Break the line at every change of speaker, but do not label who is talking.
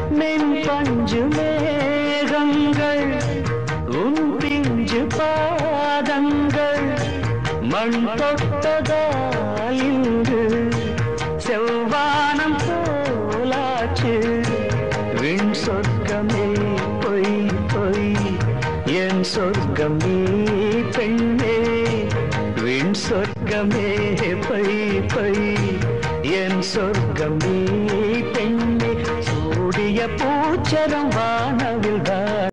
மென் பஞ்சு மேகங்கள் உன் பிஞ்சு பாதங்கள் மண் தொட்டதால் இங்கு செவ்வானம் போலாச்சு விண் சொர்க்கமே பொய் பொய் என் சொர்க்கம் நீ பெண்ணே விண் சொர்க்கமே பொய் பொய் என் சொர்க்கம் நீ பெண்ணே சூடிய பூச்சரம் வானவில் தான்